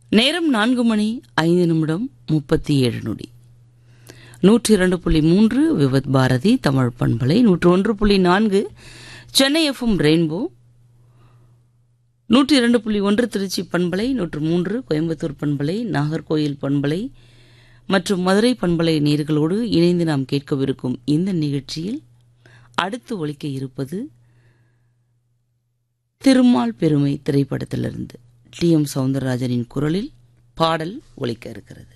நேரம் நான்கு மணி ஐந்து நிமிடம் முப்பத்தி ஏழு நொடி நூற்றி இரண்டு புள்ளி மூன்று விவத் பாரதி தமிழ் பண்பலை நூற்று ஒன்று புள்ளி நான்கு சென்னை எஃப்எம் ரெயின்போ நூற்றி இரண்டு புள்ளி ஒன்று திருச்சி பண்பலை நூற்று மூன்று கோயம்புத்தூர் பண்பலை நாகர்கோயில் பண்பலை மற்றும் மதுரை பண்பலை நேர்களோடு இணைந்து நாம் கேட்கவிருக்கும் இந்த நிகழ்ச்சியில் அடுத்து ஒலிக்க இருப்பது திருமால் பெருமை திரைப்படத்திலிருந்து டி எம் சவுந்தரராஜனின் குரலில் பாடல் ஒலிக்க இருக்கிறது